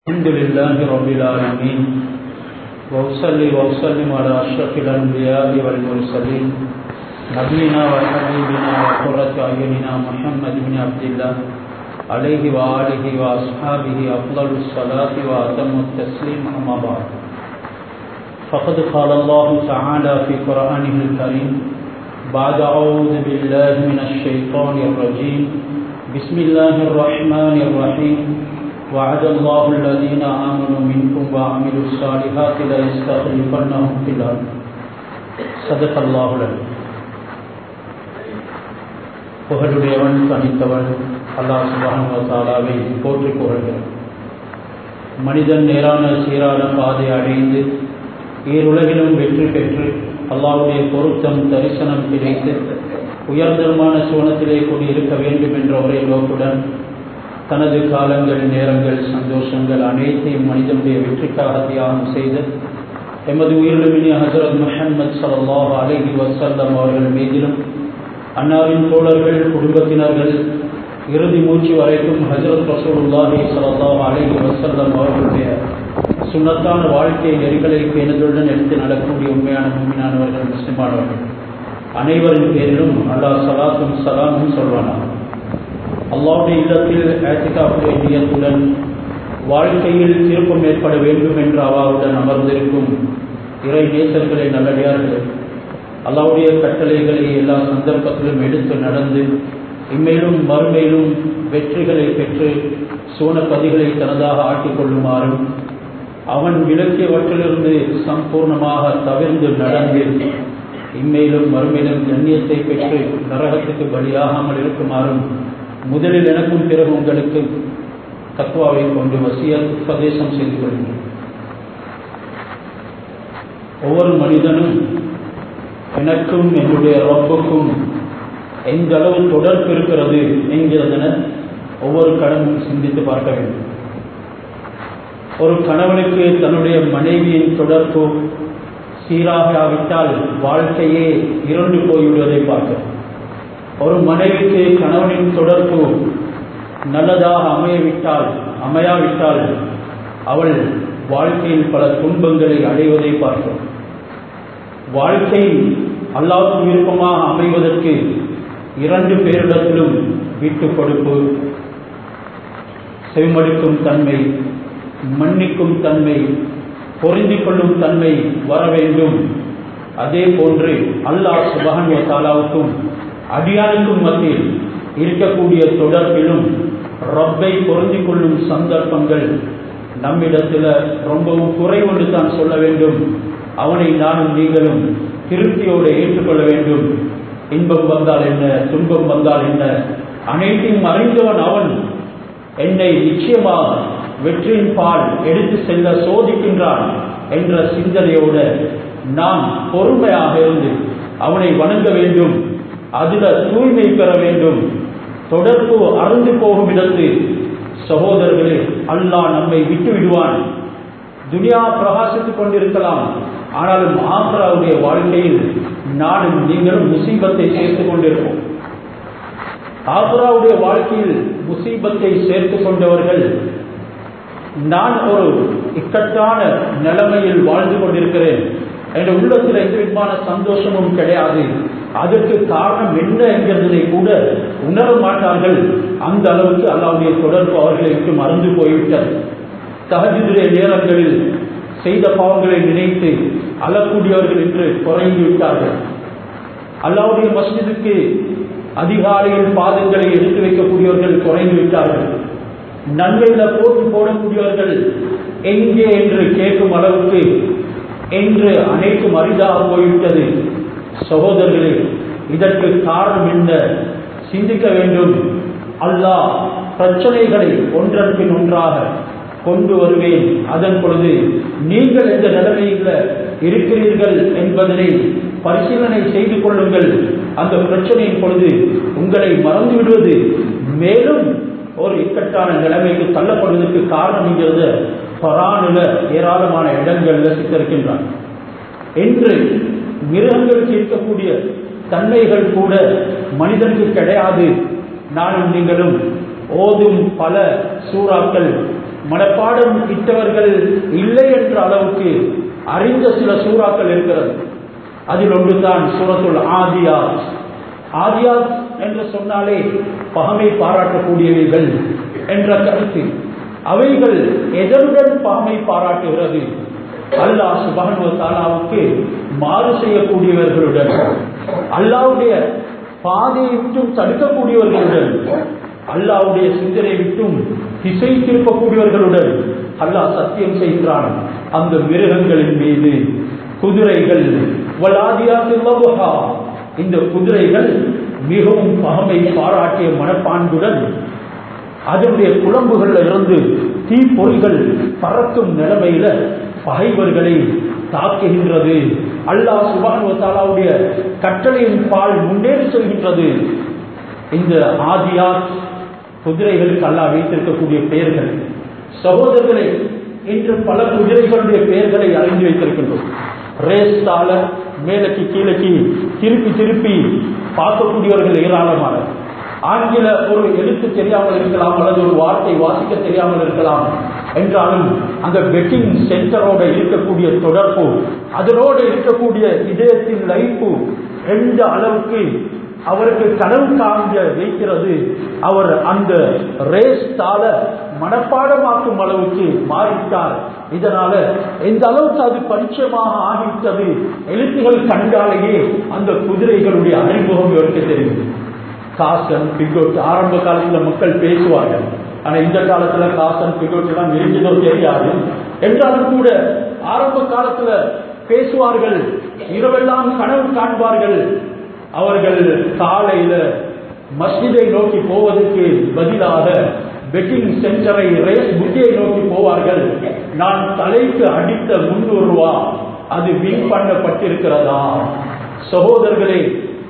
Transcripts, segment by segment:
الحمد لله رب العالمين وأصلي وأسلم على أشرف الأنبياء والمرسلين نبينا وحبيبنا وقرة أعيننا محمد بن عبد الله عليه وآله وأصحابه أفضل الصلاة وأتم التسليم أما بعد فقد قال الله تعالى في قرآنه الكريم بعد أعوذ بالله من الشيطان الرجيم بسم الله الرحمن الرحيم وعد الله الذين آمنوا منكم وعملوا الصالحات ليستخلفنهم في الأرض صدق الله العظيم புகழுடையவன் தனித்தவன் அல்லாஹ் சுபான் தாலாவை போற்றி புகழ்கிறான் மனிதன் நேரான சீரான பாதை அடைந்து ஈருலகிலும் வெற்றி பெற்று அல்லாவுடைய பொருத்தம் தரிசனம் கிடைத்து உயர்தரமான சுவனத்திலே கூடியிருக்க வேண்டும் என்ற ஒரே நோக்குடன் தனது காலங்கள் நேரங்கள் சந்தோஷங்கள் அனைத்தையும் மனிதனுடைய வெற்றிக்காக தியாகம் செய்து எமது உயிரிழமினி ஹசரத் முஹம்மது சல்லாஹ் அலஹி வசல்லம் அவர்கள் மீதிலும் அன்னாரின் தோழர்கள் குடும்பத்தினர்கள் இறுதி மூச்சு வரைக்கும் ஹசரத் ரசூலுல்லாஹி சல்லாஹ் அலஹி வசல்லம் அவர்களுடைய சுண்ணத்தான வாழ்க்கை நெறிகளை பேணுதலுடன் எடுத்து நடக்கக்கூடிய உண்மையான உண்மையானவர்கள் முஸ்லிமானவர்கள் அனைவரின் பேரிலும் அல்லாஹ் சலாத்தும் சலாமும் சொல்வானாக அல்லாவுடைய இல்லத்தில் ஏத்திகாப்புடைய நியத்துடன் வாழ்க்கையில் திருப்பம் ஏற்பட வேண்டும் என்ற அவாவுடன் அமர்ந்திருக்கும் இறை நேசர்களை நல்லடியார்கள் அல்லாவுடைய கட்டளைகளை எல்லா சந்தர்ப்பத்திலும் எடுத்து நடந்து இம்மையிலும் மறுமையிலும் வெற்றிகளை பெற்று சூனப்பதிகளை தனதாக ஆக்கிக் கொள்ளுமாறும் அவன் விளக்கியவற்றிலிருந்து சம்பூர்ணமாக தவிர்ந்து நடந்து இம்மையிலும் மறுமையிலும் கண்ணியத்தை பெற்று நரகத்துக்கு பலியாகாமல் இருக்குமாறும் முதலில் எனக்கும் பிறகு உங்களுக்கு தக்குவாவை கொண்டு வசிய உபதேசம் செய்து கொள்கின்றேன் ஒவ்வொரு மனிதனும் எனக்கும் என்னுடைய ரப்புக்கும் எந்த அளவு தொடர்பு இருக்கிறது என்கிறதென ஒவ்வொரு கடனும் சிந்தித்து பார்க்க வேண்டும் ஒரு கணவனுக்கு தன்னுடைய மனைவியின் தொடர்பு சீராகாவிட்டால் வாழ்க்கையே இருண்டு போய்விடுவதை பார்க்கிறோம் ஒரு மனைவிக்கு கணவனின் தொடர்பு நல்லதாக அமையவிட்டால் அமையாவிட்டால் அவள் வாழ்க்கையில் பல துன்பங்களை அடைவதை பார்க்கிறோம் வாழ்க்கை அல்லாவுக்கு விருப்பமாக அமைவதற்கு இரண்டு பேரிடத்திலும் விட்டு கொடுப்பு செவிமடுக்கும் தன்மை மன்னிக்கும் தன்மை பொருந்தி கொள்ளும் தன்மை வர வேண்டும் அதே போன்று அல்லாஹ் சுபகன்வ தாலாவுக்கும் அடியானுக்கும் மத்தியில் இருக்கக்கூடிய தொடர்பிலும் ரப்பை பொருந்தி கொள்ளும் சந்தர்ப்பங்கள் நம்மிடத்தில் ரொம்பவும் குறைவொன்று தான் சொல்ல வேண்டும் அவனை நானும் நீங்களும் திருப்தியோடு ஏற்றுக்கொள்ள வேண்டும் இன்பம் வந்தால் என்ன துன்பம் வந்தால் என்ன அனைத்தையும் அறிந்தவன் அவன் என்னை நிச்சயமாக வெற்றியின் பால் எடுத்து செல்ல சோதிக்கின்றான் என்ற சிந்தனையோடு நாம் பொறுமையாக இருந்து அவனை வணங்க வேண்டும் அதுல தூய்மை பெற வேண்டும் தொடர்பு அறந்து போகும் இடத்து சகோதரர்களே அல்லாஹ் நம்மை விட்டு விடுவான் துனியா பிரகாசித்துக் கொண்டிருக்கலாம் ஆனாலும் ஆக்ராவுடைய வாழ்க்கையில் நானும் நீங்களும் முசீபத்தை சேர்த்துக் கொண்டிருப்போம் ஆக்ராவுடைய வாழ்க்கையில் முசீபத்தை சேர்த்துக் கொண்டவர்கள் நான் ஒரு இக்கட்டான நிலைமையில் வாழ்ந்து கொண்டிருக்கிறேன் என்ற உள்ளத்தில் எந்த விதமான சந்தோஷமும் கிடையாது அதற்கு காரணம் என்ன என்கிறதை கூட உணர மாட்டார்கள் அந்த அளவுக்கு அல்லாவுடைய தொடர்பு அவர்களை விட்டு மறந்து போய்விட்டது தகஜுடைய நேரங்களில் செய்த பாவங்களை நினைத்து அழக்கூடியவர்கள் என்று குறைந்து விட்டார்கள் அல்லாவுடைய மஸ்ஜிதுக்கு அதிகாலையில் பாதங்களை எடுத்து வைக்கக்கூடியவர்கள் குறைந்து விட்டார்கள் நன்மையில போட்டி போடக்கூடியவர்கள் எங்கே என்று கேட்கும் அளவுக்கு என்று அனைத்தும் அரிதாக போய்விட்டது சகோதரர்களே இதற்கு காரணம் என்ன சிந்திக்க வேண்டும் அல்லாஹ் பிரச்சனைகளை ஒன்றன் பின் ஒன்றாக கொண்டு வருவேன் அதன் பொழுது நீங்கள் எந்த நிலைமையில் இருக்கிறீர்கள் என்பதனை பரிசீலனை செய்து கொள்ளுங்கள் அந்த பிரச்சனையின் பொழுது உங்களை மறந்து விடுவது மேலும் ஒரு இக்கட்டான நிலைமைக்கு தள்ளப்படுவதற்கு காரணம் என்கிறது பரானுல ஏராளமான இடங்கள்ல சித்தரிக்கின்றான் என்று மிருகங்களுக்கு இருக்கக்கூடிய தன்மைகள் கூட மனிதனுக்கு கிடையாது நானும் நீங்களும் ஓதும் பல சூறாக்கள் மனப்பாடம் இட்டவர்கள் இல்லை என்ற அளவுக்கு அறிந்த சில சூறாக்கள் இருக்கிறது அதில் ஒன்றுதான் சூரத்துல் ஆதியாத் ஆதியாத் என்று சொன்னாலே பகமை பாராட்டக்கூடியவைகள் என்ற கருத்து அவைகள் எதனுடன் பகமை பாராட்டுகிறது அல்லாஹ் சுபானுவ தாலாவுக்கு மாறு செய்யக்கூடியவர்களுடன் அல்லாவுடைய பாதையை விட்டும் தடுக்கக்கூடியவர்களுடன் அல்லாவுடைய சிந்தனை விட்டும் திசை திருப்பக்கூடியவர்களுடன் அல்லாஹ் சத்தியம் செய்கிறான் அந்த மிருகங்களின் மீது குதிரைகள் வலாதியாத்துல்லா இந்த குதிரைகள் மிகவும் பகமை பாராட்டிய மனப்பான்புடன் அதனுடைய குழம்புகள்ல இருந்து தீப்பொறிகள் பறக்கும் நிலைமையில பகைவர்களை தாக்குகின்றது அல்லாஹ் சுபானுவத்தாலாவுடைய கட்டளையின் பால் முன்னேறி செல்கின்றது இந்த ஆதியாத் குதிரைகளுக்கு அல்லாஹ் வைத்திருக்கக்கூடிய பெயர்கள் சகோதரர்களை இன்று பல குதிரைகளுடைய பெயர்களை அறிந்து வைத்திருக்கின்றோம் ரேஸ் தாள மேலக்கு கீழக்கு திருப்பி திருப்பி பார்க்கக்கூடியவர்கள் ஏராளமான ஆங்கில ஒரு எழுத்து தெரியாமல் இருக்கலாம் அல்லது ஒரு வார்த்தை வாசிக்க தெரியாமல் இருக்கலாம் என்றாலும் அந்த பெட்டிங் சென்டரோட இருக்கக்கூடிய தொடர்பு அதனோடு இருக்கக்கூடிய இதயத்தின் லைஃபு எந்த அளவுக்கு அவருக்கு கனவு காண்க வைக்கிறது அவர் அந்த ரேஸ் தாள மனப்பாடமாக்கும் அளவுக்கு மாறிவிட்டார் இதனால எந்த அளவுக்கு அது பரிச்சயமாக ஆகிவிட்டது எழுத்துகள் கண்டாலேயே அந்த குதிரைகளுடைய அறிமுகம் இவருக்கு தெரியும் காசன் பிகோட் ஆரம்ப காலத்துல மக்கள் பேசுவார்கள் ஆனா இந்த காலத்துல காசன் பிகோட் எல்லாம் இருக்குதோ தெரியாது என்றாலும் கூட ஆரம்ப காலத்துல பேசுவார்கள் இரவெல்லாம் கனவு காண்பார்கள் அவர்கள் காலையில மஸ்ஜிதை நோக்கி போவதற்கு பதிலாக பெட்டிங் சென்டரை ரேஸ் புத்தியை நோக்கி போவார்கள் நான் தலைக்கு அடித்த முன்னூறு ரூபா அது வின் பண்ணப்பட்டிருக்கிறதா சகோதரர்களே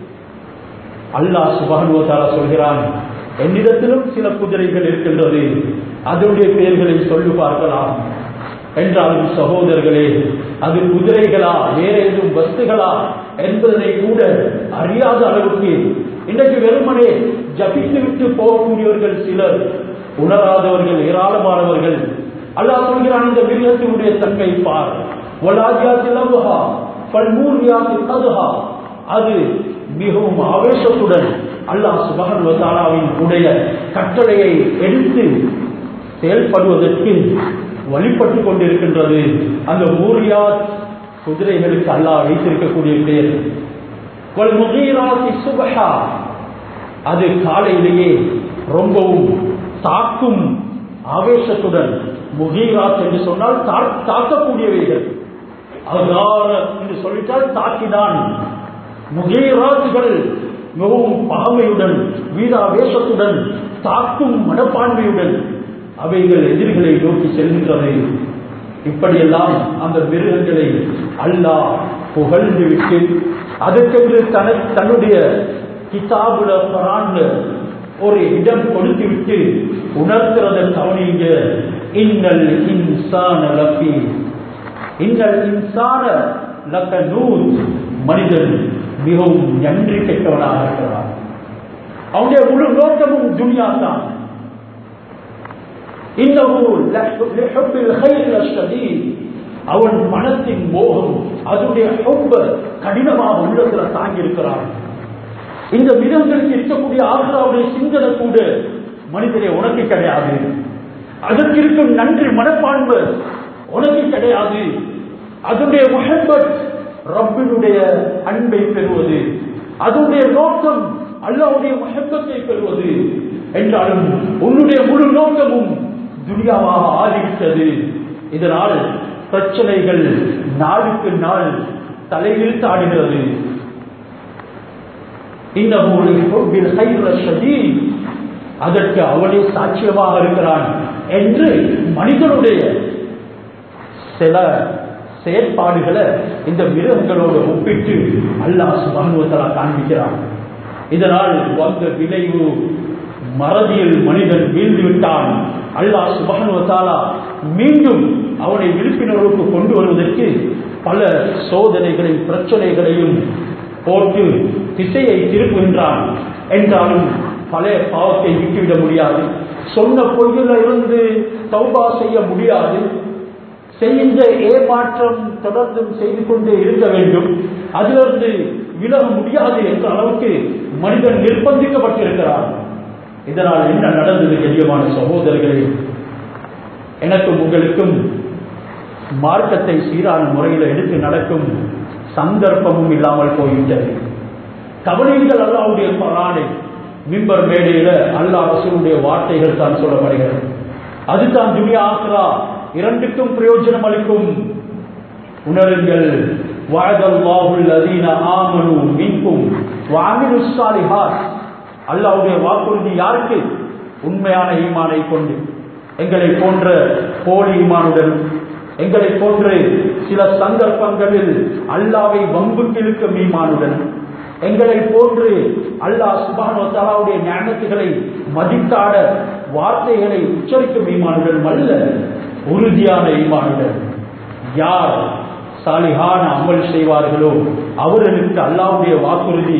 அல்லாஹ் சுபானுவத்தாரா சொல்கிறான் என்னிடத்திலும் சில குதிரைகள் இருக்கின்றது அதனுடைய பெயர்களை சொல்லி பார்க்கலாம் என்றாலும் சகோதரர்களே அது குதிரைகளா வேற எதுவும் வஸ்துகளா என்பதனை கூட அறியாத அளவுக்கு இன்றைக்கு வெறுமனே ஜபித்து விட்டு போகக்கூடியவர்கள் சிலர் உணராதவர்கள் ஏராளமானவர்கள் அல்லாஹ் சொல்கிறான் இந்த மிருகத்தினுடைய தன்மை பார் ஒலாதியாத்திலவுஹா பல்மூரியாத்தி ததுஹா அது மிகவும் ஆவேசத்துடன் அல்லாஹ் சுபகன் வசாலாவின் உடைய கட்டளையை எடுத்து செயல்படுவதற்கு வழிபட்டு கொண்டிருக்கின்றது அந்த மூரியாத் குதிரைகளுக்கு அல்லாஹ் வைத்திருக்கக்கூடிய பெயர் சுபஹா அது காலையிலேயே ரொம்பவும் தாக்கும் ஆவேசத்துடன் முகீராத் என்று சொன்னால் தாக்கக்கூடியவைகள் அகார என்று சொல்லிட்டால் தாக்கினான் முகீராத்துகள் மிகவும் பகமையுடன் வீராவேசத்துடன் தாக்கும் மனப்பான்மையுடன் அவைகள் எதிரிகளை நோக்கி செல்கின்றது இப்படியெல்லாம் அந்த மிருகங்களை அல்லாஹ் புகழ்ந்து விட்டு அதற்கென்று தன தன்னுடைய கிதாபுல பரான்ல ஒரு இடம் கொடுத்து விட்டு உணர்த்துறத கவனிங்க இன்னல் இன்சான லப்பி இன்னல் இன்சான லக்க நூல் மனிதன் மிகவும் நன்றி கெட்டவனாக இருக்கிறான் அவனுடைய முழு நோக்கமும் துனியா தான் அவன் மனத்தின் மோகம் அதனுடைய ரொம்ப கடினமாக உள்ளத்துல தாங்கி இருக்கிறான் இந்த மிருகங்களுக்கு இருக்கக்கூடிய ஆசிராவுடைய சிந்தனை கூட மனிதனை உனக்கு கிடையாது அதற்கு இருக்கும் நன்றி மனப்பான்பு உனக்கு கிடையாது அதனுடைய முகப்பத் ரப்பினுடைய அன்பை பெறுவது அதனுடைய நோக்கம் அல்லாவுடைய முகப்பத்தை பெறுவது என்றாலும் உன்னுடைய முழு நோக்கமும் துனியாவாக ஆகிவிட்டது இதனால் பிரச்சனைகள் நாளுக்கு நாள் தலையில் தாடுகிறது அதற்கு அவனே சாட்சியமாக இருக்கிறான் என்று மனிதனுடைய சில செயற்பாடுகளை இந்த மிருகங்களோடு ஒப்பிட்டு அல்லாஹ் சுபானுவத்தலா காண்பிக்கிறான் இதனால் வந்த விளைவு மறதியில் மனிதன் வீழ்ந்து விட்டான் அல்லாஹ் சுபானுவத்தாலா மீண்டும் அவனை விழிப்புணர்வுக்கு கொண்டு வருவதற்கு பல சோதனைகளையும் பிரச்சனைகளையும் போட்டு திசையை திருப்புகின்றான் என்றாலும் பழைய பாவத்தை விட்டுவிட முடியாது சொன்ன பொய்யில இருந்து தௌபா செய்ய முடியாது செய்கின்ற ஏமாற்றம் தொடர்ந்தும் செய்து கொண்டே இருக்க வேண்டும் அதிலிருந்து விலக முடியாது என்ற அளவுக்கு மனிதன் நிர்பந்திக்கப்பட்டிருக்கிறான் இதனால் என்ன நடந்தது கண்ணியமான சகோதரர்களே எனக்கும் உங்களுக்கும் மார்க்கத்தை சீரான முறையில் எடுத்து நடக்கும் சந்தர்ப்பமும் இல்லாமல் போய்விட்டது கவனிங்கள் அல்லாவுடைய பரானை மிம்பர் மேடையில அல்லாஹ் ரசூலுடைய வார்த்தைகள் தான் சொல்லப்படுகிறது அதுதான் துனியா ஆக்ரா இரண்டுக்கும் பிரயோஜனம் அளிக்கும் உணருங்கள் வஅதல்லாஹுல் லதீன ஆமனு மின்கும் வஅமிலுஸ் ஸாலிஹாத் அல்லாஹ்வுடைய வாக்குறுதி யாருக்கு உண்மையான ஈமானை கொண்டு எங்களை போன்ற போலி ஈமானுடன் எங்களை போன்று சில சந்தர்ப்பங்களில் அல்லாவை வம்புக்கு இழுக்கும் ஈமானுடன் எங்களை போன்று அல்லாஹ் சுபானோ தலாவுடைய ஞானத்துகளை மதித்தாட வார்த்தைகளை உச்சரிக்கும் ஈமானுடன் அல்ல உறுதியான ஈமானுடன் யார் சாலிகான அமல் செய்வார்களோ அவர்களுக்கு அல்லாவுடைய வாக்குறுதி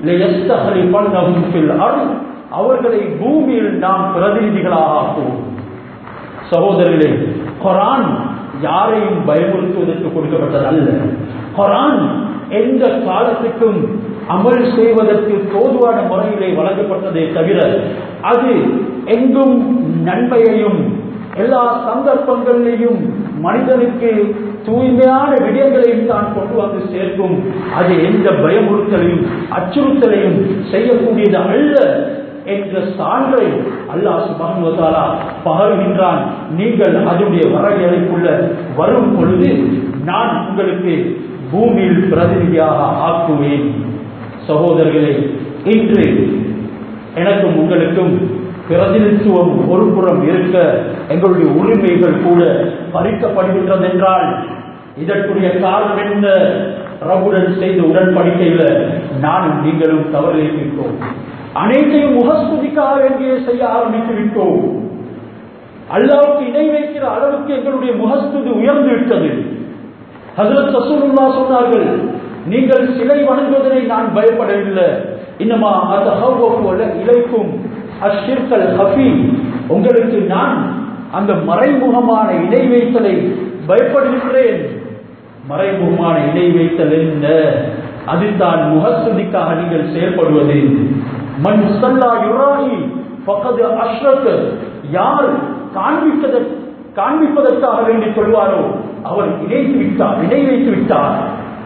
அவர்களை பூமியில் நாம் பிரதிநிதிகளாக ஆக்குவோம் சகோதரர்களே குரான் யாரையும் பயமுறுத்துவதற்கு கொடுக்கப்பட்டது அல்ல குரான் எந்த காலத்துக்கும் அமல் செய்வதற்கு தோதுவான முறையிலே வழங்கப்பட்டதே தவிர அது எங்கும் நன்மையையும் எல்லா சந்தர்ப்பங்களிலேயும் மனிதனுக்கு தூய்மையான விடயங்களையும் தான் கொண்டு வந்து சேர்க்கும் அது எந்த பயமுறுத்தலையும் அச்சுறுத்தலையும் செய்யக்கூடியது அல்ல என்ற சான்றை அல்லாஹ் சுபானுவதாலா பகர்கின்றான் நீங்கள் அதனுடைய வரையறைக்குள்ள வரும் பொழுது நான் உங்களுக்கு பூமியில் பிரதிநிதியாக ஆக்குவேன் சகோதரர்களே இன்று எனக்கும் உங்களுக்கும் பிரதிநிதித்துவம் ஒரு புறம் இருக்க எங்களுடைய உரிமைகள் கூட பறிக்கப்படுகின்றது என்றால் இதற்குரிய காரணம் என்ன ரவுடன் செய்த உடன்படிக்கையில் நானும் நீங்களும் தவறிழைத்து விட்டோம் அனைத்தையும் முகஸ்துதிக்காக வேண்டிய செய்ய ஆரம்பித்து விட்டோம் அல்லாவுக்கு இணை வைக்கிற அளவுக்கு எங்களுடைய முகஸ்துதி உயர்ந்து விட்டது ஹசரத் ரசூலுல்லா சொன்னார்கள் நீங்கள் சிலை வணங்குவதனை நான் பயப்படவில்லை இன்னமா அது இலைக்கும் அஷிர்கல் ஹபி உங்களுக்கு நான் அந்த மறைமுகமான இணை வைத்தலை பயப்படுகின்றேன் மறைமுகமான இணை வைத்தல் என்ன அதுதான் முகஸ்துதிக்காக நீங்கள் செயல்படுவது மண் சல்லா யுராணி பக்கது அஷ்ரத் யார் காண்பிப்பத காண்பிப்பதற்காக வேண்டி சொல்வாரோ அவர் இணைத்து விட்டார் இணை வைத்து விட்டார்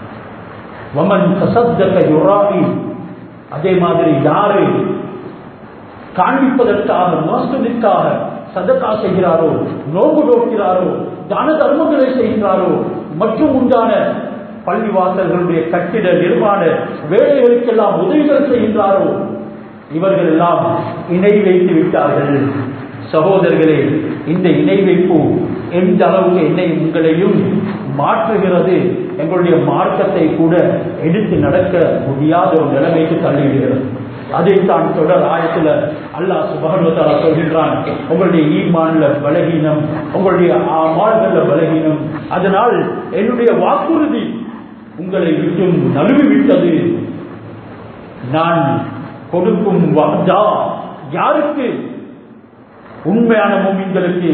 வமன் தசத்தக யுராணி அதே மாதிரி யாரு காண்பிப்பதற்காக மோசத்திற்காக சதக்கா செய்கிறாரோ நோம்பு நோக்கிறாரோ தான தர்மங்களை செய்கிறாரோ மற்றும் உண்டான பள்ளிவாசல்களுடைய கட்டிட நிர்மாண வேலைகளுக்கெல்லாம் உதவிகள் செய்கின்றாரோ இவர்கள் எல்லாம் இணை வைத்து விட்டார்கள் சகோதரர்களே இந்த இணை வைப்பு எந்த அளவுக்கு என்னை உங்களையும் மாற்றுகிறது எங்களுடைய மார்க்கத்தை கூட எடுத்து நடக்க முடியாத ஒரு நிலைமைக்கு தள்ளிவிடுகிறது அதைத்தான் தொடர் ஆயத்துல அல்லாஹ் சுபகன்வத்தாலா சொல்கின்றான் உங்களுடைய ஈமான்ல பலகீனம் உங்களுடைய மால்கள பலகீனம் அதனால் என்னுடைய வாக்குறுதி உங்களை விட்டும் நழுவி விட்டது நான் கொடுக்கும் வாதா யாருக்கு உண்மையான மூமின்களுக்கு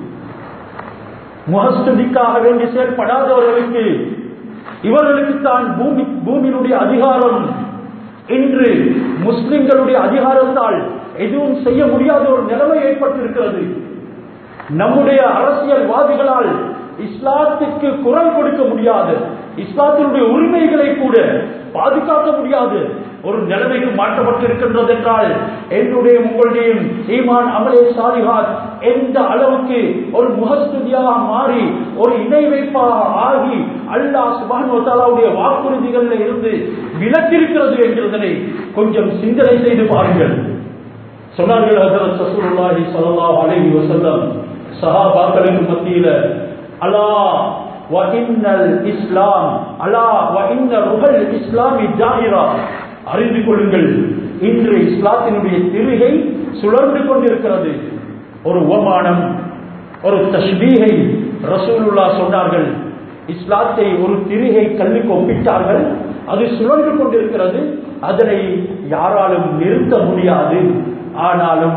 முகஸ்துதிக்காக வேண்டி செயல்படாதவர்களுக்கு இவர்களுக்கு தான் பூமி பூமியினுடைய அதிகாரம் இன்று முஸ்லிம்களுடைய அதிகாரத்தால் எதுவும் செய்ய முடியாத ஒரு நிலைமை ஏற்பட்டிருக்கிறது நம்முடைய அரசியல்வாதிகளால் இஸ்லாத்துக்கு குரல் கொடுக்க முடியாது இஸ்லாத்தினுடைய உரிமைகளை கூட பாதுகாக்க முடியாது ஒரு நிலைமைக்கு மாற்றப்பட்டிருக்கின்றது என்றால் என்னுடைய உங்களுடைய ஈமான் அமலே சாலிஹாத் எந்த அளவுக்கு ஒரு முகஸ்துதியாக மாறி ஒரு இணை வைப்பாக ஆகி அல்லாஹ் சுபானுடைய வாக்குறுதிகளில் இருந்து விலக்கிருக்கிறது என்கிறதனை கொஞ்சம் சிந்தனை செய்து பாருங்கள் சொன்னார்கள் ஹசரத் சசூலுல்லாஹி ஸல்லல்லாஹு அலைஹி வஸல்லம் சஹாபாக்களுக்கு மத்தியில அலா வஇன்னல் இஸ்லாம் அலா வஇன்ன ருஹல் இஸ்லாமி ஜாஹிரா அறிந்து கொள்ளுங்கள் இன்று இஸ்லாத்தினுடைய திருகை சுழர்ந்து கொண்டிருக்கிறது ஒரு உபமானம் ஒரு தஸ்மீகை ரசூலுல்லா சொன்னார்கள் இஸ்லாத்தை ஒரு திரிகை கல்லுக்கு ஒப்பிட்டார்கள் அது சுழன்று கொண்டிருக்கிறது அதனை யாராலும் நிறுத்த முடியாது ஆனாலும்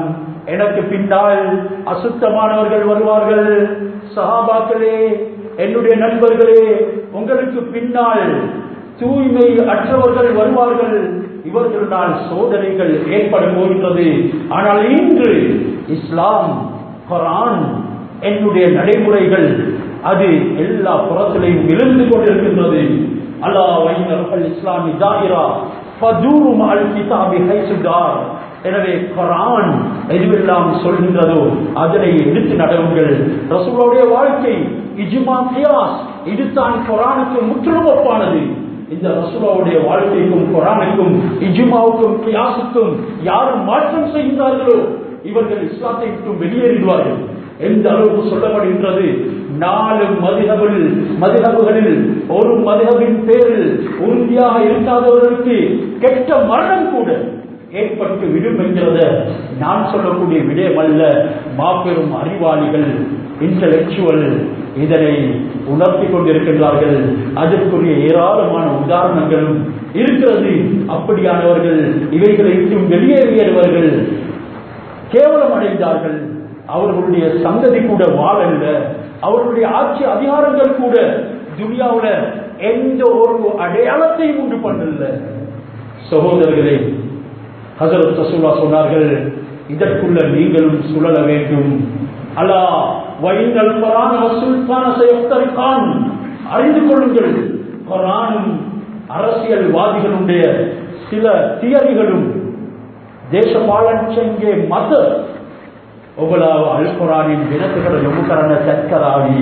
எனக்கு பின்னால் அசுத்தமானவர்கள் வருவார்கள் சஹாபாக்களே என்னுடைய நண்பர்களே உங்களுக்கு பின்னால் தூய்மை அற்றவர்கள் வருவார்கள் இவர்களால் சோதனைகள் ஏற்பட போகின்றது ஆனால் இன்று இஸ்லாம் குரான் என்னுடைய நடைமுறைகள் அது எல்லா புறத்திலையும் விழுந்து கொண்டிருக்கின்றது அல்லா வைனர்கள் இஸ்லாமி ஜாகிரா ஃபதூரும் அல் கிதாபி ஹைசுதார் எனவே குரான் எதுவெல்லாம் சொல்கின்றதோ அதனை எடுத்து நடவுங்கள் ரசூலுடைய வாழ்க்கை இஜ்மா கியாஸ் இதுதான் குரானுக்கு முற்றிலும் ஒப்பானது இந்த ரசூலாவுடைய வாழ்க்கைக்கும் குரானுக்கும் இஜுமாவுக்கும் கியாசுக்கும் யாரும் மாற்றம் செய்கிறார்களோ இவர்கள் இஸ்லாத்தை விட்டு வெளியேறிடுவார்கள் எந்த அளவுக்கு சொல்லப்படுகின்றது நாலு மதிகபில் மதிகபுகளில் ஒரு மதிகபின் பேரில் உறுதியாக இருக்காதவர்களுக்கு கெட்ட மரணம் கூட ஏற்பட்டு விடும் என்கிறத நான் சொல்லக்கூடிய விடயம் அல்ல மாபெரும் அறிவாளிகள் இன்டலெக்சுவல் இதனை உணர்த்தி கொண்டிருக்கின்றார்கள் அதற்குரிய ஏராளமான உதாரணங்களும் இருக்கிறது அப்படியானவர்கள் இவைகளை விட்டும் வெளியேறியவர்கள் கேவலம் அடைந்தார்கள் அவர்களுடைய சந்ததி கூட வாழல்ல அவர்களுடைய ஆட்சி அதிகாரங்கள் கூட துனியாவுல எந்த ஒரு அடையாளத்தையும் உண்டு பண்ணல சகோதரர்களே ஹசரத் ரசூலா சொன்னார்கள் இதற்குள்ள நீங்களும் சுழல வேண்டும் அலா வைங்கள் குரான் சுல்தான் செய்யத்தரிக்கான் அறிந்து கொள்ளுங்கள் குரானும் அரசியல்வாதிகளுடைய சில தியரிகளும் දේශපාලනඥයන්ගේ මත ඔබලාව අල්කුරානින් වෙනතකට යොමු කරන්න සැත් කරાવી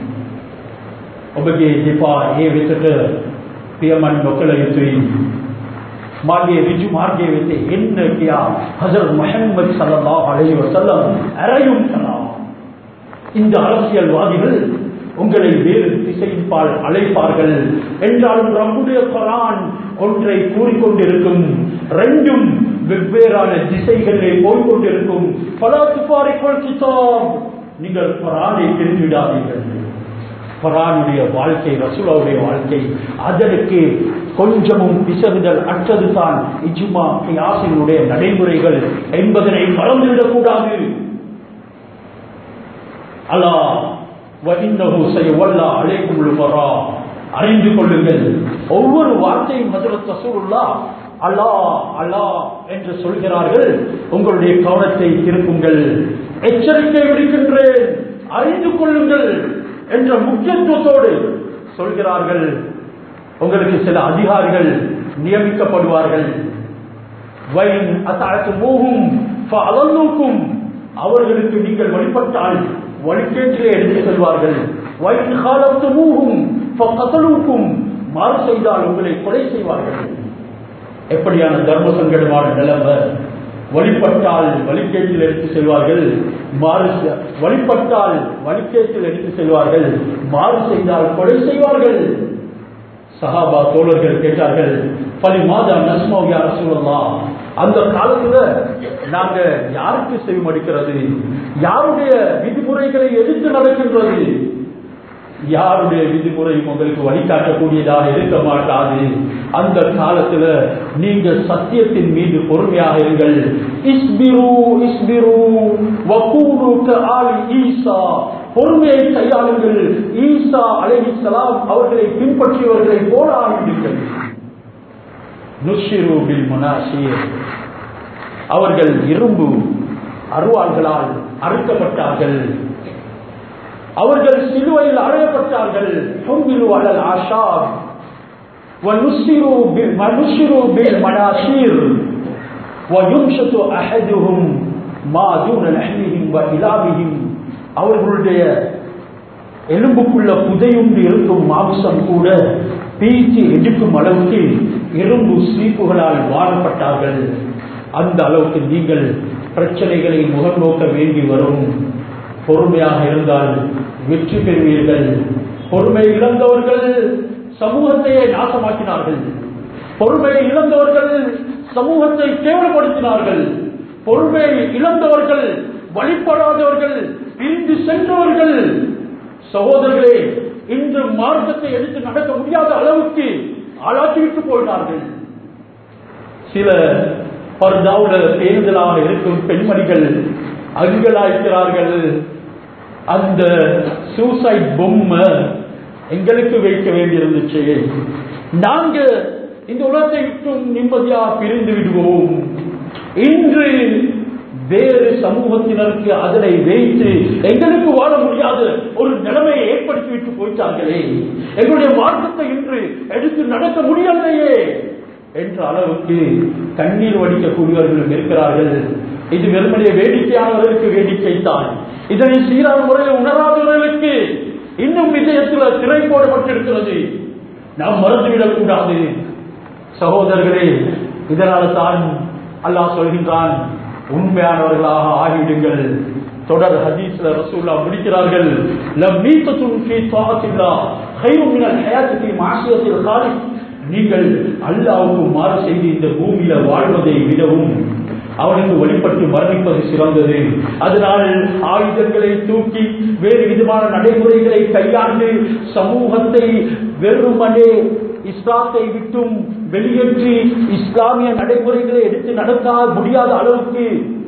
ඔබගේ දෙපා ඒ වෙතට පියමන් නොකළ යුතුයි මාගේ ඍජු මාර්ගයේ වෙත එන්න කියා හසරත් முஹம்மது ஸல்லல்லாஹு அலைஹி வஸல்லம் அறையும் கலா இந்த அரசியல்வாதிகள் உங்களை வேறு திசையின்பால் அழைப்பார்கள் என்றாலும் ரப்புடைய குரான் ஒன்றை கூறிக்கொண்டிருக்கும் ரெண்டும் வெவ்வேறான திசைகளிலே போய்கொண்டிருக்கும் பல துப்பாரிக்குள் கிதாப் நீங்கள் குரானை தெரிந்துவிடாதீர்கள் குரானுடைய வாழ்க்கை ரசூலாவுடைய வாழ்க்கை அதற்கு கொஞ்சமும் பிசகுதல் அற்றதுதான் இஜுமா கியாசினுடைய நடைமுறைகள் என்பதனை மறந்துவிடக் கூடாது அல்லாஹ் வஇன்னஹு சயவல்லா அலைக்கும் லுமரா அறிந்து கொள்ளுங்கள் ஒவ்வொரு வார்த்தையும் ஹஜரத் ரசூலுல்லாஹ் அல்லாஹ் அல்லாஹ் என்று சொல்கிறார்கள் உங்களுடைய கவனத்தை திருப்புங்கள் எச்சரிக்கை விடுக்கின்றேன் அறிந்து கொள்ளுங்கள் என்ற முக்கியத்துவத்தோடு சொல்கிறார்கள் உங்களுக்கு சில அதிகாரிகள் நியமிக்கப்படுவார்கள் வைன் அத்தாழ்த்து மூகும் அலல்லூக்கும் அவர்களுக்கு நீங்கள் வழிபட்டால் வழிகேட்டிலே எடுத்து செல்வார்கள் வயிற்று காலத்து மூகும் கதலுக்கும் மாறு செய்தால் உங்களை கொலை செய்வார்கள் எப்படியான தர்ம சங்கடமான நிலைமை வழிபட்டால் வழிகேட்டில் எடுத்து செல்வார்கள் மாறு வழிபட்டால் வழிகேட்டில் எடுத்து செல்வார்கள் மாறு செய்தால் கொலை செய்வார்கள் சஹாபா தோழர்கள் கேட்டார்கள் பலி மாதா நஸ்மோ யார சொல்லலாம் அந்த காலத்துல நாங்க யாருக்கு செவிமடிக்கிறது யாருடைய விதிமுறைகளை எதிர்த்து நடக்கின்றது யாருடைய விதிமுறையும் உங்களுக்கு வழிகாட்டக்கூடியதாக இருக்க மாட்டாது அந்த காலத்துல நீங்க சத்தியத்தின் மீது பொறுமையாக இருங்கள் இஸ்பிரு இஸ்பிரு வகூனு கஆலி ஈசா பொறுமையை கையாளுங்கள் ஈசா அலைஹிஸ்ஸலாம் அவர்களை பின்பற்றியவர்களை போல ஆகிவிடுங்கள் நுஷிரு பில் முனாஷிர் அவர்கள் இரும்பு அருவாள்களால் அறுக்கப்பட்டார்கள் அவர்கள் சிலுவையில் அறையப்பட்டார்கள் ஹும்பிலு அலல் ஆஷாப் ونسروا ونسروا بالمناشير ويمشط أحدهم ما دون لحمهم وإلابهم அவர்களுடைய எலும்புக்குள்ள புதையுண்டு இருக்கும் மாம்சம் கூட பீச்சு எடுக்கும் அளவுக்கு இரும்பு சீப்புகளால் வாழப்பட்டார்கள் அந்த அளவுக்கு நீங்கள் பிரச்சனைகளை முகம் நோக்க வேண்டி வரும் பொறுமையாக இருந்தால் வெற்றி பெறுவீர்கள் பொறுமை இழந்தவர்கள் சமூகத்தையே நாசமாக்கினார்கள் பொறுமையை இழந்தவர்கள் சமூகத்தை கேவலப்படுத்தினார்கள் பொறுமையை இழந்தவர்கள் வழிபடாதவர்கள் பிரிந்து சென்றவர்கள் சகோதரர்களே இன்று மார்க்கத்தை எடுத்து நடக்க முடியாத அளவுக்கு ஆளாக்கிவிட்டு போயினார்கள் சில பர்தாவுல பேருதலாக இருக்கும் பெண்மணிகள் அங்கலாய்க்கிறார்கள் அந்த சூசைட் பொம்மை எங்களுக்கு வைக்க வேண்டியிருந்துச்சு நாங்க இந்த உலகத்தை விட்டும் நிம்மதியாக பிரிந்து விடுவோம் இன்று வேறு சமூகத்தினருக்கு அதனை வைத்து எங்களுக்கு வாழ முடியாத ஒரு நிலைமையை ஏற்படுத்தி விட்டு போயிட்டார்களே எங்களுடைய மார்க்கத்தை இன்று எடுத்து நடக்க முடியலையே என்ற அளவுக்கு கண்ணீர் வடிக்கக்கூடியவர்களும் இருக்கிறார்கள் இது வெறுமனே வேடிக்கையானவர்களுக்கு வேடிக்கை தான் இதனை சீரான முறையில் உணராதவர்களுக்கு இன்னும் இதயத்தில் திரை போடப்பட்டிருக்கிறது நாம் மறந்துவிடக் கூடாது சகோதரர்களே இதனால தான் அல்லாஹ் சொல்கின்றான் உண்மையானவர்களாக ஆகிவிடுங்கள் தொடர் ஹதீஸ்ல ரசூல்லா முடிக்கிறார்கள் லம் மீத்தத்துன் ஃபீ தாஅத்தில்லாஹ் கைரும் மினல் ஹயாத்தி ஃபீ மாசியத்தில் காலிக் நீங்கள் அல்லாஹ்வுக்கு மாறு செய்து இந்த பூமியில வாழ்வதை விடவும் அவனுக்கு வழிபட்டு மரணிப்பது சிறந்தது அதனால் ஆயுதங்களை தூக்கி வேறு விதமான நடைமுறைகளை கையாண்டு சமூகத்தை வெறுமனே இஸ்லாத்தை விட்டும் வெளியேற்றி இஸ்லாமிய நடைமுறைகளை எடுத்து நடத்த முடியாத அளவுக்கு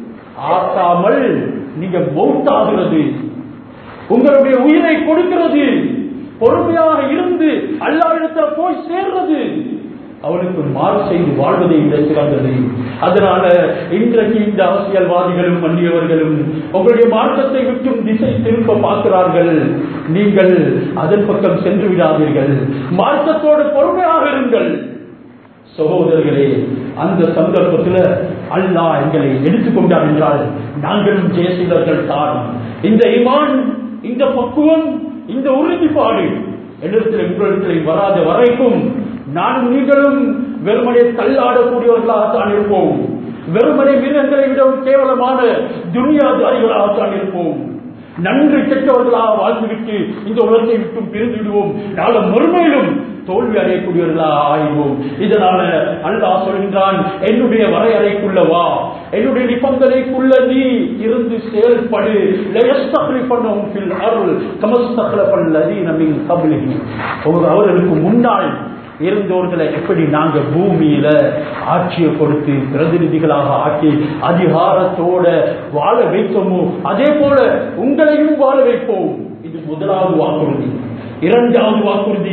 ஆக்காமல் நீங்க மௌத்தாகிறது உங்களுடைய உயிரை கொடுக்கிறது பொறுமையாக இருந்து அல்லாவிடத்துல போய் சேர்றது அவனுக்கு மாறு செய்து வாழ்வதை விட சிறந்தது அதனால இன்றைக்கு இந்த அரசியல்வாதிகளும் மன்னியவர்களும் உங்களுடைய மார்க்கத்தை விட்டும் திசை திரும்ப பார்க்கிறார்கள் நீங்கள் அதன் பக்கம் சென்று விடாதீர்கள் மார்க்கத்தோடு பொறுமையாக இருங்கள் சகோதரர்களே அந்த சந்தர்ப்பத்தில் அல்லாஹ் எங்களை எடுத்துக்கொண்டார் என்றால் நாங்களும் ஜெயசீலர்கள் தான் இந்த இமான் இந்த பக்குவம் இந்த உறுதிப்பாடு இடத்தில் உங்களிடத்தில் வராத வரைக்கும் நானும் நீங்களும் வெறுமனே தள்ளாடக்கூடியவர்களாகத்தான் இருப்போம் வெறுமனே மிருகங்களை விடவும் கேவலமான துனியாதாரிகளாகத்தான் இருப்போம் நன்றி கெட்டவர்களாக வாழ்ந்துவிட்டு இந்த உலகத்தை விட்டும் பிரிந்து விடுவோம் நாளை மறுமையிலும் தோல்வி அடையக்கூடியவர்களாக ஆயிடுவோம் இதனால அல்லாஹ் சொல்கின்றான் என்னுடைய வரையறைக்குள்ள வா என்னுடைய நிபந்தனைக்குள்ள நீ இருந்து செயல்படு லயஸ்தக்லிஃபன்னஹும் ஃபில் அருள் கமஸ்தக்லஃபல்லதீன மின் கப்லிஹி அவர்களுக்கு முன்னால் இருந்தவர்களை எப்படி நாங்க பூமியில ஆட்சியை கொடுத்து பிரதிநிதிகளாக ஆக்கி அதிகாரத்தோட வாழ வைத்தோமோ அதே போல உங்களையும் வாழ வைப்போம் இது முதலாவது வாக்குறுதி இரண்டாவது வாக்குறுதி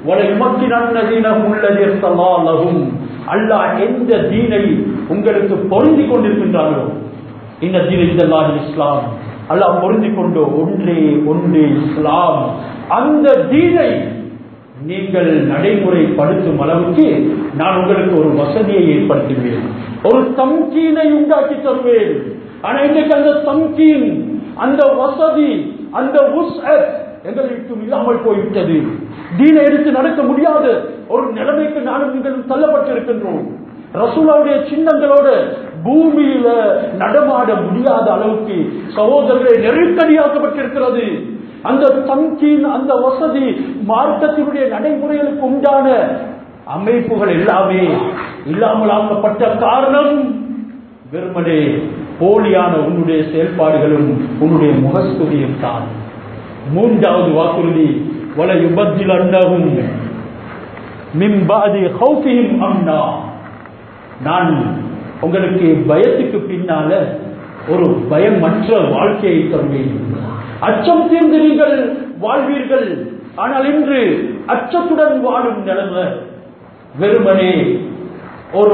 அல்லாஹ் எந்த தீனை உங்களுக்கு பொருந்தி கொண்டிருக்கின்றார்களோ இந்த தீன இதெல்லாம் இஸ்லாம் அல்லாஹ் பொருந்தி கொண்டோ ஒன்றே ஒன்றே இஸ்லாம் அந்த தீனை நீங்கள் நடைமுறைப்படுத்தும் அளவுக்கு நான் உங்களுக்கு ஒரு வசதியை ஏற்படுத்துவேன் ஒரு தம்கீனை உண்டாக்கி தருவேன் ஆனா இன்றைக்கு அந்த தம்கீன் அந்த வசதி அந்த உஸ்அத் எங்களை விட்டு இல்லாமல் போய்விட்டது தீனை எடுத்து நடக்க முடியாத ஒரு நிலைமைக்கு நானும் நீங்களும் தள்ளப்பட்டிருக்கின்றோம் ரசூலாவுடைய சின்னங்களோட பூமியில நடமாட முடியாத அளவுக்கு சகோதரர்களை நெருக்கடியாக்கப்பட்டிருக்கிறது அந்த தம்கீன் அந்த வசதி மார்க்கத்தினுடைய நடைமுறைகளுக்கு உண்டான அமைப்புகள் எல்லாமே இல்லாமலாக்கப்பட்ட காரணம் வெறுமனே போலியான உன்னுடைய செயல்பாடுகளும் உன்னுடைய முகஸ்துதியும் தான் மூன்றாவது வாக்குறுதி வல யுபத்தில் அண்டகும் மிம்பாதி ஹௌஃபியும் அம்னா நான் உங்களுக்கு பயத்துக்கு பின்னால ஒரு பயமற்ற வாழ்க்கையை தருவேன் அச்சம் தீர்ந்து நீங்கள் வாழ்வீர்கள் ஆனால் இன்று அச்சத்துடன் வாழும் நிலைமை வெறுமனே ஒரு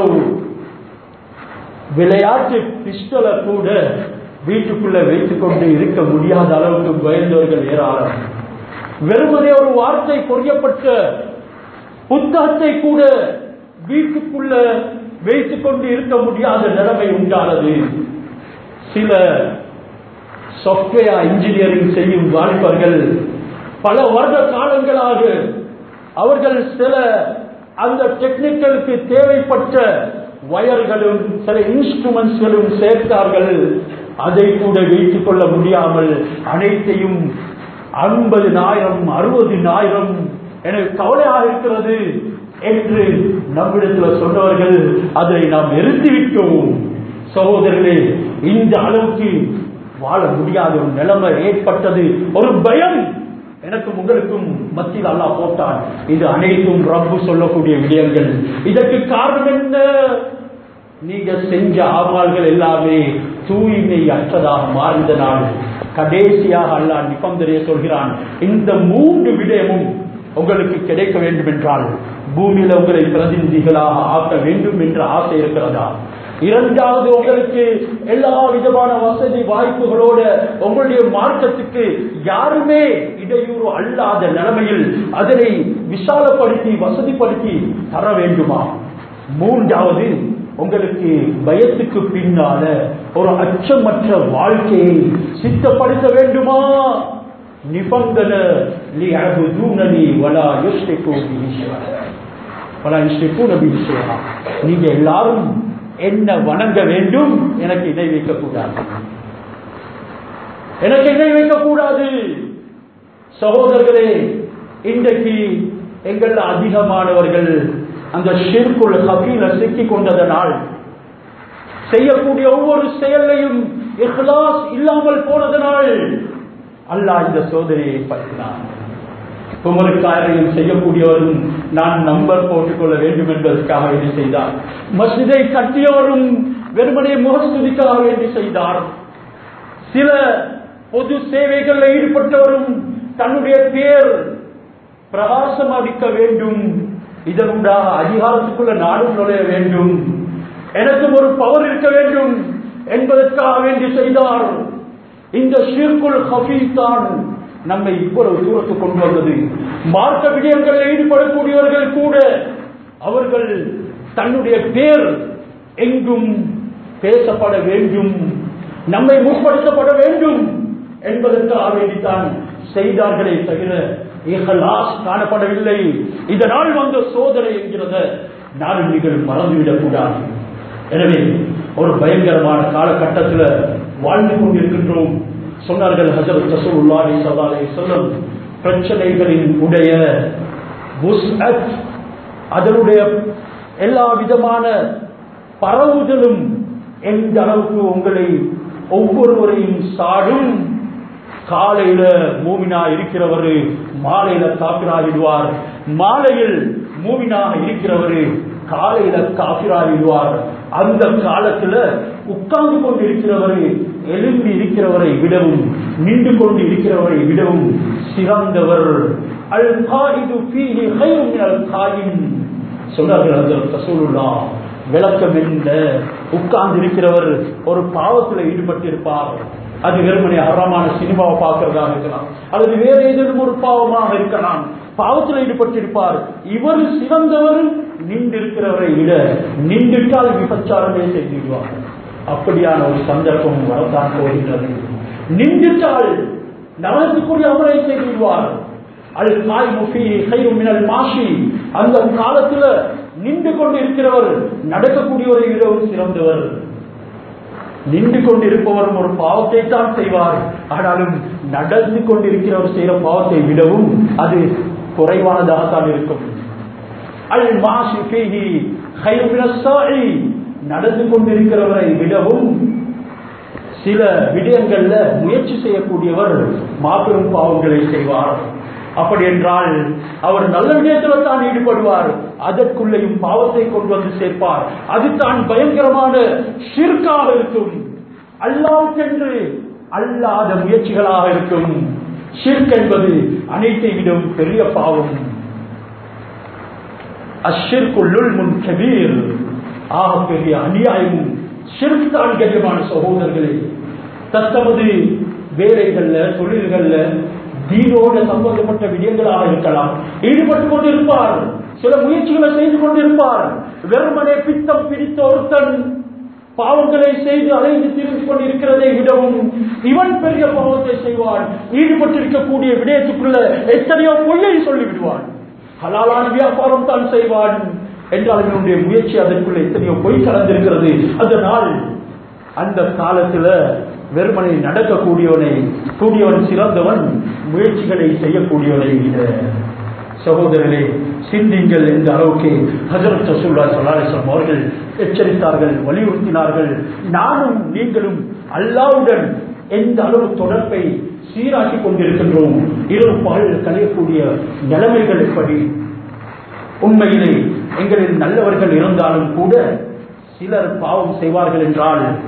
விளையாட்டு பிஸ்டலை கூட வீட்டுக்குள்ள வைத்துக் கொண்டு இருக்க முடியாத அளவுக்கு பயந்தவர்கள் ஏராளம் வெறுமனே ஒரு வார்த்தை பொறியப்பட்ட புத்தகத்தை கூட வீட்டுக்குள்ள வைத்துக் கொண்டு இருக்க முடியாத நிலைமை உண்டானது சில சாப்ட்வேர் இன்ஜினியரிங் செய்யும் வாலிபர்கள் பல வருட காலங்களாக அவர்கள் சில அந்த டெக்னிக்கலுக்கு தேவைப்பட்ட வயர்களும் சில இன்ஸ்ட்ருமெண்ட்ஸ்களும் சேர்த்தார்கள் அதை கூட வைத்துக் கொள்ள முடியாமல் அனைத்தையும் ஐம்பதினாயிரம் அறுபதினாயிரம் எனக்கு கவலையாக இருக்கிறது என்று நம்மிடத்தில் சொன்னவர்கள் அதை நாம் நிறுத்திவிட்டோம் சகோதரர்களே இந்த அளவுக்கு வாழ முடியாத ஒரு நிலைமை ஏற்பட்டது ஒரு பயம் எனக்கும் உங்களுக்கும் மத்தியில் அல்லா போட்டான் இது அனைத்தும் ரப்பு சொல்லக்கூடிய விடயங்கள் இதற்கு காரணம் என்ன நீங்க செஞ்ச ஆமால்கள் எல்லாமே தூய்மை அற்றதாக மாறிந்த நாள் கடைசியாக அல்லாஹ் நிபந்தனையை சொல்கிறான் இந்த மூன்று விடயமும் உங்களுக்கு கிடைக்க வேண்டும் என்றால் பூமியில உங்களை பிரதிநிதிகளாக ஆக்க வேண்டும் என்ற ஆசை இருக்கிறதா இரண்டாவது உங்களுக்கு எல்லா விதமான வசதி வாய்ப்புகளோட உங்களுடைய மார்க்கத்துக்கு யாருமே இடையூறு அல்லாத நிலைமையில் அதனை விசாலப்படுத்தி வசதிப்படுத்தி தர வேண்டுமா மூன்றாவது உங்களுக்கு பயத்துக்கு பின்னால ஒரு அச்சமற்ற வாழ்க்கையை சித்தப்படுத்த வேண்டுமா நிபந்தனை லியஅபுதூனனி வலா யுஷ்ரிகு பிஹி ஷைஆ. வலா யுஷ்ரிகுன பிஹி ஷைஆ. நீங்க எல்லாரும் என்ன வணங்க வேண்டும் எனக்கு இணை வைக்க கூடாது எனக்கு இணை வைக்க கூடாது சகோதரர்களே இன்றைக்கு எங்கள் அதிகமானவர்கள் அந்த ஷிர்குல் ஹபீல சிக்கிக் கொண்டதனால் செய்யக்கூடிய ஒவ்வொரு செயலையும் இஹ்லாஸ் இல்லாமல் போனதனால் அல்லாஹ் இந்த சோதனையை பற்றினான் குமருக்காரையும் செய்யக்கூடியவரும் நான் நம்பர் போட்டுக்கொள்ள வேண்டும் என்பதற்காக வேண்டி செய்தார் மஸ்ஜிதை கட்டியவரும் வெறுமனே முகஸ்துதிக்காக வேண்டி செய்தார் சில பொது சேவைகளில் ஈடுபட்டவரும் தன்னுடைய பேர் பிரகாசம் அடிக்க வேண்டும் இதனூடாக அதிகாரத்துக்குள்ள நாடும் நுழைய வேண்டும் எனக்கும் ஒரு பவர் இருக்க வேண்டும் என்பதற்காக வேண்டி செய்தார் இந்த ஷிர்குல் ஹபீஸ் தான் நம்மை இவ்வளவு தூரத்துக்கு கொண்டு வந்தது மார்க்க விடயங்களில் ஈடுபடக்கூடியவர்கள் கூட அவர்கள் தன்னுடைய பேர் எங்கும் பேசப்பட வேண்டும் நம்மை முற்படுத்தப்பட வேண்டும் என்பதற்காக வேண்டித்தான் செய்தார்களே தவிர இஹலாஸ் காணப்படவில்லை இதனால் வந்த சோதனை என்கிறத நானும் நீங்கள் மறந்துவிடக் கூடாது எனவே ஒரு பயங்கரமான காலகட்டத்தில் வாழ்ந்து கொண்டிருக்கின்றோம் சொன்னார்கள் ஹசரத் ரசூலுல்லாஹி ஸல்லல்லாஹு அலைஹி வஸல்லம் பிரச்சனைகளின் உடைய வுஸ்அத் அதனுடைய எல்லா விதமான பரவுதலும் எந்த அளவுக்கு உங்களை ஒவ்வொருவரையும் சாடும் காலையில மூமினா இருக்கிறவர் மாலையில காப்பிராகிடுவார் மாலையில் மூமினாக இருக்கிறவர் காலையில காப்பிராகிடுவார் அந்த காலத்துல உட்கார்ந்து கொண்டு இருக்கிறவரை எழும்பி இருக்கிறவரை விடவும் நின்று கொண்டு இருக்கிறவரை விடவும் சிறந்தவர் அல் காயிது ஃபீஹி கைரும் மினல் காயின் சொன்னார்கள் ஹஜ்ரத் ரசூலுல்லாஹ் விளக்கம் என்ன உட்கார்ந்து இருக்கிறவர் ஒரு பாவத்தில் ஈடுபட்டிருப்பார் அது வெறுமனே அறமான சினிமாவை பார்க்கறதாக இருக்கலாம் அல்லது வேற ஏதேனும் ஒரு பாவமாக இருக்கலாம் பாவத்தில் ஈடுபட்டிருப்பார் இவர் சிறந்தவர் நின்றிருக்கிறவரை விட நின்றுட்டால் விபச்சாரமே செய்திடுவார் அப்படியான ஒரு சந்தர்ப்பம் வரத்தான் போகின்றது நின்றுட்டால் நரகத்துக்குரிய அமலை செய்திடுவார் அல் காய் முஃபி கைரு மினல் மாஷி அந்த காலத்துல நின்று கொண்டு இருக்கிறவர் நடக்கக்கூடியவரை விடவும் சிறந்தவர் நின்று கொண்டிருப்பவரும் ஒரு பாவத்தை தான் செய்வார் ஆனாலும் நடந்து கொண்டிருக்கிறவர் செய்கிற பாவத்தை விடவும் அது குறைவானதாகத்தான் இருக்கும் அல் மாஷி ஃபீஹி கைரு மினஸ் சாஇ நடந்து கொண்டிருக்கிறவரை விடவும் சில விடயங்கள்ல முயற்சி செய்யக்கூடியவர் மாபெரும் பாவங்களை செய்வார் அப்படி என்றால் அவர் நல்ல விடயத்தில் தான் ஈடுபடுவார் அதற்குள்ளேயும் பாவத்தை கொண்டு வந்து சேர்ப்பார் அது தான் பயங்கரமான ஷிர்காக இருக்கும் அல்லாவுக்கென்று அல்லாத முயற்சிகளாக இருக்கும் ஷிர்க் என்பது அனைத்தை விடவும் பெரிய பாவம் அஷிர்குள்ளுள் முன் கபீர் ஆக பெரிய அநியாயமும் ஷிர்க் தான் கண்ணியமான சகோதரர்களே தத்தமது வேலைகள்ல தொழில்கள்ல தீனோட சம்பந்தப்பட்ட விடயங்களாக இருக்கலாம் ஈடுபட்டு கொண்டிருப்பார் சில முயற்சிகளை செய்து கொண்டிருப்பார் வெறுமனே பித்தம் பிடித்த ஒருத்தன் பாவங்களை செய்து அலைந்து திரிந்து கொண்டிருக்கிறதை விடவும் இவன் பெரிய பாவத்தை செய்வான் ஈடுபட்டிருக்கக்கூடிய விடயத்துக்குள்ள எத்தனையோ பொய்யை சொல்லி விடுவான் ஹலாலான வியாபாரம் தான் செய்வான் என்றால் இவனுடைய முயற்சி அதற்குள்ள எத்தனையோ பொய் கலந்திருக்கிறது அதனால் அந்த காலத்துல வெறுமனை நடக்கக்கூடியவனை கூடியவன் சிறந்தவன் முயற்சிகளை செய்யக்கூடியவனை விட சகோதரர்களே சிந்திங்கள் எந்த அளவுக்கு ஹசரத் ரசூல்லா சல்லாஹம் அவர்கள் எச்சரித்தார்கள் வலியுறுத்தினார்கள் நானும் நீங்களும் அல்லாவுடன் எந்த அளவு தொடர்பை சீராக்கி கொண்டிருக்கின்றோம் இரவு பகல் கலையக்கூடிய நிலைமைகள் எப்படி உண்மையிலே எங்களில் நல்லவர்கள் இருந்தாலும் கூட சிலர் பாவம் செய்வார்கள் என்றால்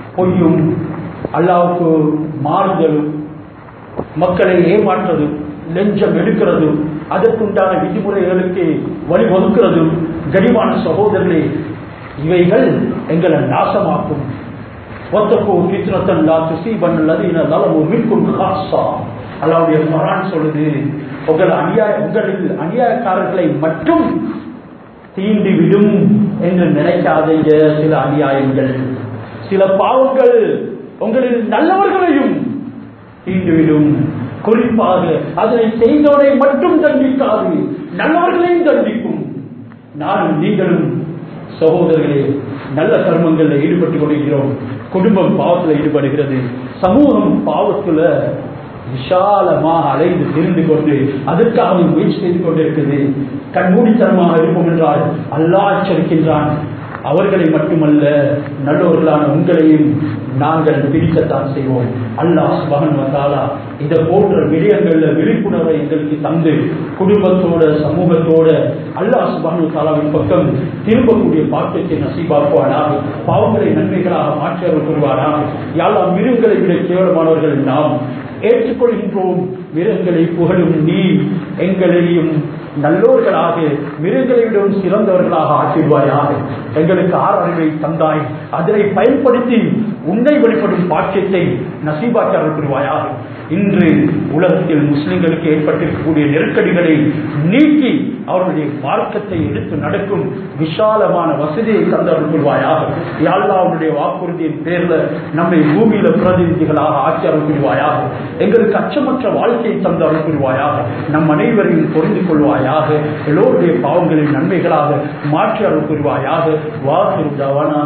பொய்யும் அல்லாவுக்கு மாறுதலும் மக்களை ஏமாற்றுறதும் லெஞ்சம் எடுக்கிறதும் அதற்குண்டான விதிமுறைகளுக்கு வழிவகுக்கிறதும் கனிவான சகோதரர்களே இவைகள் எங்களை நாசமாக்கும் ஒத்தப்போ பித்னத்தன் லா துசீபன் லதீன லலமு மின்கும் காசா அல்லாவுடைய குரான் சொல்லுது உங்கள் அநியாய உங்களில் அநியாயக்காரர்களை மட்டும் தீண்டி விடும் என்று நினைக்காதீங்க சில அநியாயங்கள் சில பாவங்கள் உங்களில் நல்லவர்களையும் தீண்டுவிடும் குறிப்பாக அதனை செய்தவரை மட்டும் தண்டிக்காது நல்லவர்களையும் தண்டிக்கும் நானும் நீங்களும் சகோதரர்களே நல்ல கர்மங்களில் ஈடுபட்டுக் கொண்டிருக்கிறோம் குடும்பம் பாவத்தில் ஈடுபடுகிறது சமூகம் பாவத்துல விஷாலமாக அலைந்து திரிந்து கொண்டு அதற்காக முயற்சி செய்து கொண்டிருக்கிறது கண்மூடித்தனமாக இருப்போம் என்றால் அல்லாஹ் எச்சரிக்கின்றான் அவர்களை மட்டுமல்ல நல்லவர்களான உங்களையும் நாங்கள் பிரிக்கத்தான் செய்வோம் அல்லாஹ் சுபகன் வந்தாலா இதை போன்ற விடயங்கள்ல விழிப்புணர்வை எங்களுக்கு தந்து குடும்பத்தோட சமூகத்தோட அல்லாஹ் சுபகன் தாலாவின் பக்கம் திரும்பக்கூடிய பாக்கியத்தை நசீபாக்குவானாக பாவங்களை நன்மைகளாக மாற்றியவர் கூறுவானாக யாழா மிருகங்களை விட கேவலமானவர்கள் நாம் ஏற்றுக்கொள்கின்றோம் மிருகங்களை புகழும் நீ எங்களையும் நல்லோர்களாக மிருகங்களை விடவும் சிறந்தவர்களாக ஆக்கிடுவாயாக எங்களுக்கு ஆறறிவை தந்தாய் அதனை பயன்படுத்தி உன்னை வெளிப்படும் பாக்கியத்தை நசீபாக்கி அருள்வாயாக இன்று உலகத்தில் முஸ்லிம்களுக்கு ஏற்பட்டிருக்கக்கூடிய நெருக்கடிகளை நீக்கி அவர்களுடைய மார்க்கத்தை எடுத்து நடக்கும் விஷாலமான வசதியை தந்தவர்கள் புரிவாயாக யாழ்லா அவனுடைய வாக்குறுதியின் பேர்ல நம்மை பூமியில பிரதிநிதிகளாக ஆக்கி அருள் புரிவாயாக எங்களுக்கு அச்சமற்ற வாழ்க்கையை தந்தவர்கள் புரிவாயாக நம் அனைவரையும் பொருந்து கொள்வாயாக எல்லோருடைய பாவங்களின் நன்மைகளாக மாற்றி அருள் புரிவாயாக வாக்குறுதாவானா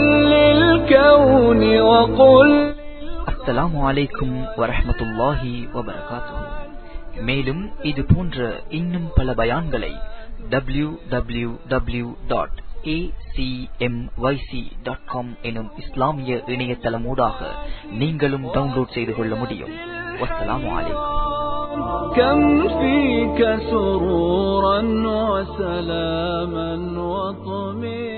அஸ்ஸலாமு அலைக்கும் வரஹ்மத்துல்லாஹி வபரகாத்துஹு மேலும் இது போன்ற இன்னும் பல பயான்களை W W W dot acmyc.com எனும் இஸ்லாமிய இணையதளமூடாக நீங்களும் டவுன்லோட் செய்து கொள்ள முடியும் வஸ்ஸலாமு அலைக்கும் كم فيك سرورا وسلاما وطمئنا